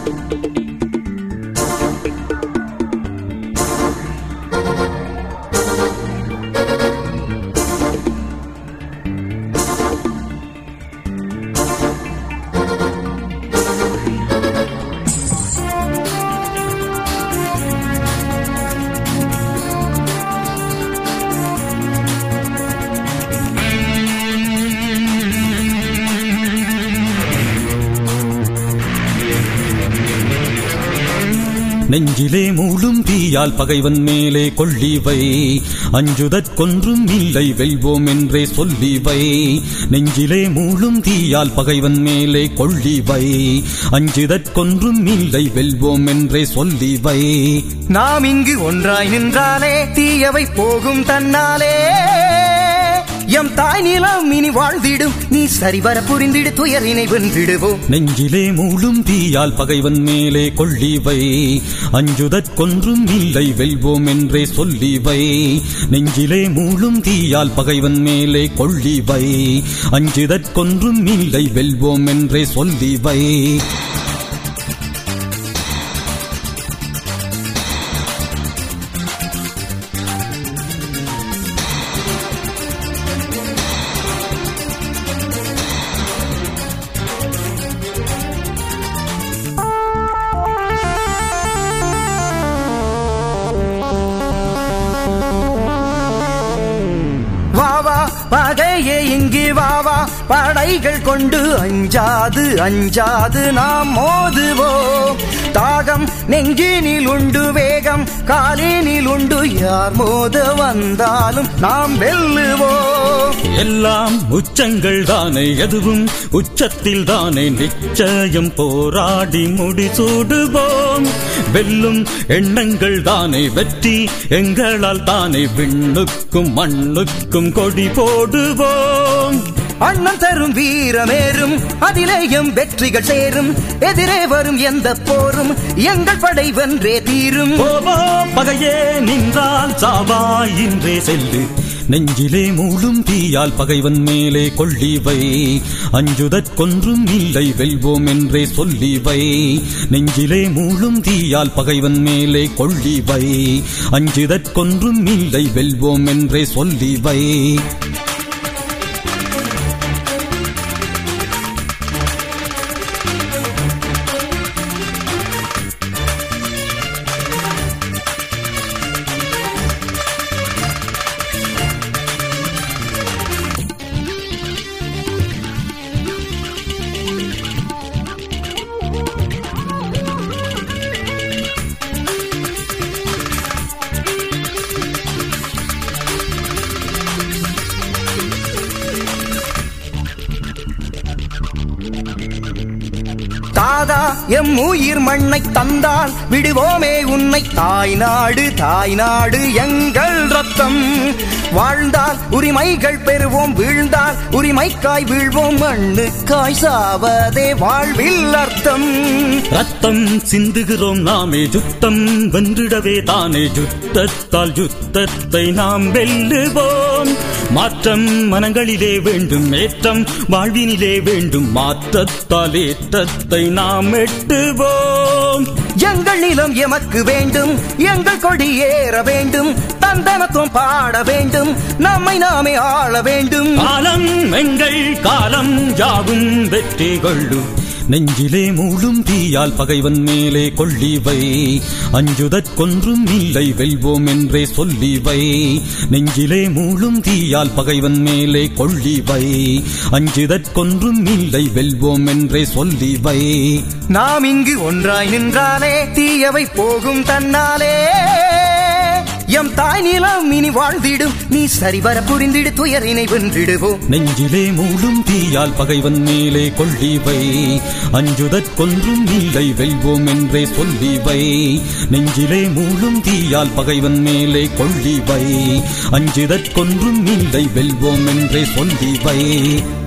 நெஞ்சிலே மூழும் தீயால் பகைவன் மேலே கொள்ளிவை அஞ்சுதற் கொன்றும் இல்லை வெல்வோம் என்றே சொல்லிவை நெஞ்சிலே மூழும் தீயால் பகைவன் மேலே கொள்ளிவை அஞ்சுதற் கொன்றும் இல்லை வெல்வோம் என்றே சொல்லிவை நாம் இங்கு ஒன்றாய் நின்றாலே தீயவை போகும் தன்னாலே எம் தாய் நிலம் இனி வாழ்ந்திடும் நீ சரிவர புரிந்திடு துயரினை வென்றிடுவோம் நெஞ்சிலே மூழும் தீயால் பகைவன் மேலே கொள்ளிவை அஞ்சுதற் கொன்றும் இல்லை வெல்வோம் என்றே சொல்லிவை நெஞ்சிலே மூழும் தீயால் பகைவன் மேலே கொள்ளிவை அஞ்சுதற் கொன்றும் இல்லை வெல்வோம் என்றே சொல்லிவை வா வா பகையே இங்கு வா வா படைகள் கொண்டு அஞ்சாது அஞ்சாது நாம் மோதுவோம் தாகம் நெஞ்சினில் உண்டு வேகம் காலினில் உண்டு யார் மோத வந்தாலும் நாம் வெல்லுவோம் எல்லாம் உச்சங்கள் தானே எதுவும் உச்சத்தில் தானே நிச்சயம் போராடி முடிசூடுவோம் வெல்லும் எண்ணங்கள் தானே வெற்றி எங்களால் தானே விண்ணுக்கும் மண்ணுக்கும் கொடி போடுவோம் அண்ணன் தரும் வீரமேறும் அதிலேயும் வெற்றிகள் சேரும் எதிரே வரும் எந்த போரும் எங்கள் படை வென்றே தீரும் போவா பகையே நின்றால் சாவா இன்றே செல்லு நெஞ்சிலே மூழும் தீயால் பகைவன் மேலே கொள்ளிவை அஞ்சுதற் கொன்றும் இல்லை வெல்வோம் என்றே சொல்லிவை நெஞ்சிலே மூழும் தீயால் பகைவன் மேலே கொள்ளிவை அஞ்சுதற் கொன்றும் இல்லை வெல்வோம் என்றே சொல்லிவை தாதா எம் உயிர் மண்ணை தந்தால் விடுவோமே உன்னை தாய் நாடு தாய் நாடு எங்கள் ரத்தம் வாழ்ந்தால் உரிமைகள் பெறுவோம் வீழ்ந்தால் உரிமைக்காய் வீழ்வோம் மண்ணுக்காய் சாவதே வாழ்வில் அர்த்தம் ரத்தம் சிந்துகிறோம் நாமே யுத்தம் வென்றிடவே தானே யுத்தத்தால் யுத்தத்தை நாம் வெல்லுவோம் மாற்றம் மனங்களிலே வேண்டும் ஏற்றம் வாழ்வினிலே வேண்டும் மாற்றத்தால் ஏற்றத்தை நாம் எட்டுவோம் எங்கள் நிலம் எமக்கு வேண்டும் எங்கள் கொடி ஏற வேண்டும் தந்தனத்துவம் பாட வேண்டும் நம்மை நாமே ஆள வேண்டும் காலம் எங்கள் காலம் யாவும் வெற்றி கொள்ளும் நெஞ்சிலே மூழும் தீயால் பகைவன் மேலே கொள்ளிவை அஞ்சுதற் கொன்றும் இல்லை வெல்வோம் என்றே சொல்லிவை நெஞ்சிலே மூழும் தீயால் பகைவன் மேலே கொள்ளிவை அஞ்சுதற் கொன்றும் இல்லை வெல்வோம் என்றே சொல்லிவை நாம் இங்கு ஒன்றாய் நின்றாலே தீயவை போகும் தன்னாலே எம் தாய் நிலம் இனி வாழ்ந்திடும் நீ சரிவர புரிந்திடு துயரினை வென்றிடுவோம் நெஞ்சிலே மூழும் தீயால் பகைவன் மேலே கொள்ளிவை அஞ்சுதற் கொன்றும் இல்லை வெல்வோம் என்றே சொல்லிவை நெஞ்சிலே மூழும் தீயால் பகைவன் மேலே கொள்ளிவை அஞ்சுதற் கொன்றும் இல்லை வெல்வோம் என்றே சொல்லிவை